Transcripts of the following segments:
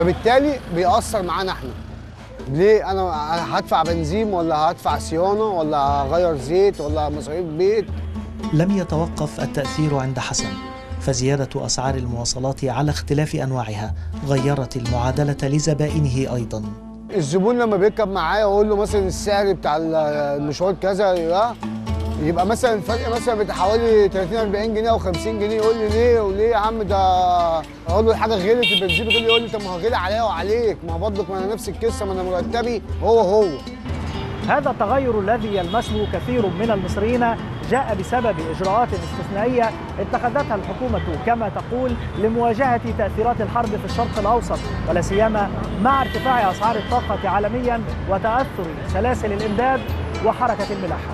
فبالتالي بيأثر معانا احنا ليه انا هدفع بنزين ولا هدفع صيانه ولا هغير زيت ولا مصاريف بيت لم يتوقف التأثير عند حسن فزيادة أسعار المواصلات على اختلاف أنواعها غيرت المعادلة لزبائنه أيضا الزبون لما بيركب معايا واقول له مثلا السعر بتاع المشوار كذا يبقى, يبقى مثلا الفرق مثلا بتاع حوالي 30 40 جنيه او 50 جنيه يقول لي ليه وليه يا عم ده اقول له الحاجه غلت البنزين غلي يقول لي طب ما هو غلي عليا وعليك ما هو برضك ما انا نفس القصه ما انا مرتبي هو هو هذا التغير الذي يلمسه كثير من المصريين جاء بسبب إجراءات استثنائية اتخذتها الحكومة كما تقول لمواجهة تأثيرات الحرب في الشرق الأوسط ولا سيما مع ارتفاع أسعار الطاقة عالميا وتأثر سلاسل الإمداد وحركة الملاحة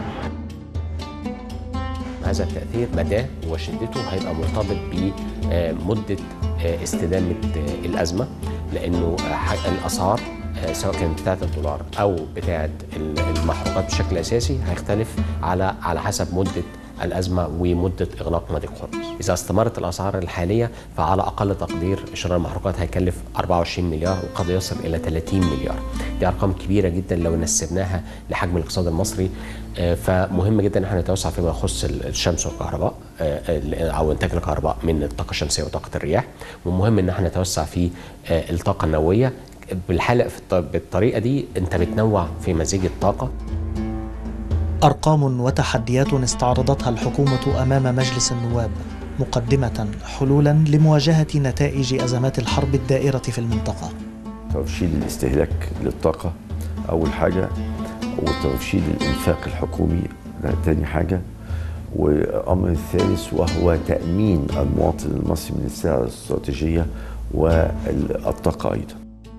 هذا التأثير مداه وشدته هيبقى مرتبط بمدة استدامة الأزمة لأنه الأسعار سواء كانت بتاعه الدولار او بتاعه المحروقات بشكل اساسي هيختلف على على حسب مده الازمه ومده اغلاق مضيق هرمز. اذا استمرت الاسعار الحاليه فعلى اقل تقدير شراء المحروقات هيكلف 24 مليار وقد يصل الى 30 مليار. دي ارقام كبيره جدا لو نسبناها لحجم الاقتصاد المصري فمهم جدا ان احنا نتوسع فيما يخص الشمس والكهرباء او انتاج الكهرباء من الطاقه الشمسيه وطاقه الرياح ومهم ان احنا نتوسع في الطاقه النوويه بالحلقه بالطريقه دي انت بتنوع في مزيج الطاقه ارقام وتحديات استعرضتها الحكومه امام مجلس النواب مقدمه حلولا لمواجهه نتائج ازمات الحرب الدائره في المنطقه ترشيد الاستهلاك للطاقه اول حاجه وترشيد الانفاق الحكومي ده تاني حاجه والامر الثالث وهو تامين المواطن المصري من السلع الاستراتيجيه والطاقه ايضا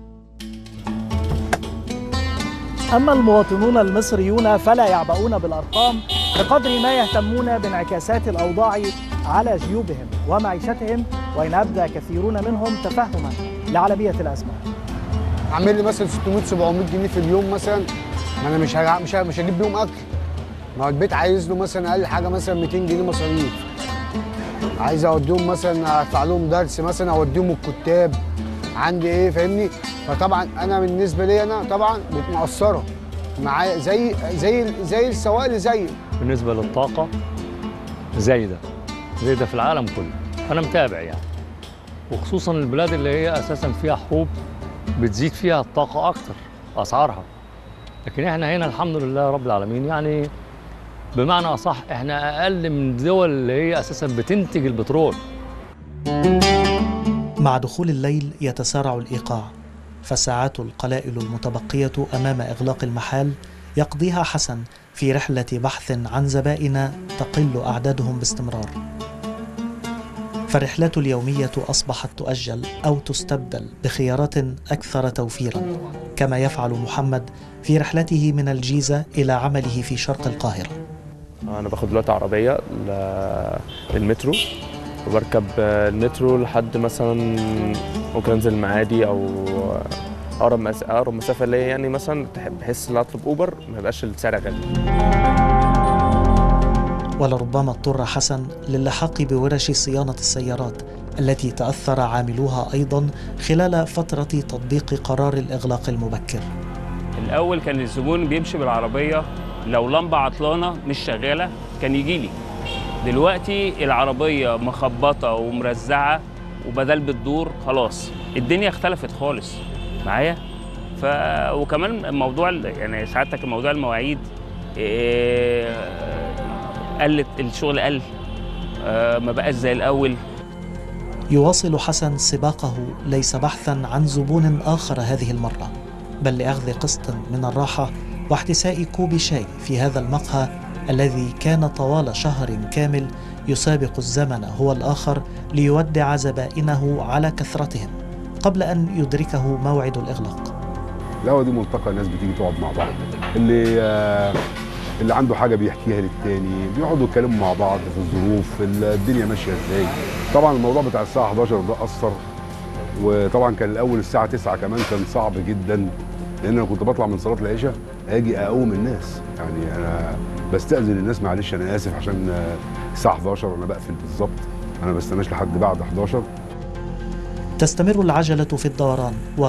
أما المواطنون المصريون فلا يعبؤون بالأرقام بقدر ما يهتمون بانعكاسات الأوضاع على جيوبهم ومعيشتهم وإن أبدى كثيرون منهم تفهما لعالمية الأزمة اعمل لي مثلا 600 700 جنيه في اليوم مثلا ما انا مش هجع... مش ه... مش هجيب بيهم اكل ما هو البيت عايز له مثلا اقل حاجه مثلا 200 جنيه مصاريف عايز اوديهم مثلا ادفع لهم درس مثلا اوديهم الكتاب عندي ايه فاهمني فطبعا انا بالنسبه لي انا طبعا متاثره معايا زي زي زي السواق اللي زيي بالنسبه للطاقه زايده زايده في العالم كله انا متابع يعني وخصوصا البلاد اللي هي اساسا فيها حروب بتزيد فيها الطاقه اكتر اسعارها لكن احنا هنا الحمد لله رب العالمين يعني بمعنى اصح احنا اقل من الدول اللي هي اساسا بتنتج البترول مع دخول الليل يتسارع الايقاع فالساعات القلائل المتبقيه امام اغلاق المحال يقضيها حسن في رحله بحث عن زبائن تقل اعدادهم باستمرار فالرحلات اليوميه اصبحت تؤجل او تستبدل بخيارات اكثر توفيرا كما يفعل محمد في رحلته من الجيزه الى عمله في شرق القاهره انا باخد دلوقتي عربيه للمترو وبركب المترو لحد مثلا ممكن انزل المعادي او اقرب مس... اقرب مسافه ليا يعني مثلا بحس ان اطلب اوبر ما يبقاش السعر غالي ولربما اضطر حسن للحاق بورش صيانه السيارات التي تاثر عاملوها ايضا خلال فتره تطبيق قرار الاغلاق المبكر الاول كان الزبون بيمشي بالعربيه لو لمبه عطلانه مش شغاله كان يجي لي دلوقتي العربية مخبطة ومرزعة وبدل بتدور خلاص الدنيا اختلفت خالص معايا ف وكمان موضوع يعني سعادتك موضوع المواعيد إيه... قلت الشغل قل آه ما بقاش زي الاول يواصل حسن سباقه ليس بحثا عن زبون اخر هذه المره بل لاخذ قسط من الراحه واحتساء كوب شاي في هذا المقهى الذي كان طوال شهر كامل يسابق الزمن هو الاخر ليودع زبائنه على كثرتهم قبل ان يدركه موعد الاغلاق. القهوه دي ملتقى ناس بتيجي تقعد مع بعض اللي آه اللي عنده حاجه بيحكيها للتاني بيقعدوا يتكلموا مع بعض في الظروف الدنيا ماشيه ازاي طبعا الموضوع بتاع الساعه 11 ده اثر وطبعا كان الاول الساعه 9 كمان كان صعب جدا لان انا كنت بطلع من صلاه العشاء اجي اقوم الناس يعني انا بستاذن الناس معلش انا اسف عشان الساعه 11 وانا بقفل بالظبط انا ما بستناش لحد بعد 11 تستمر العجلة في الدوران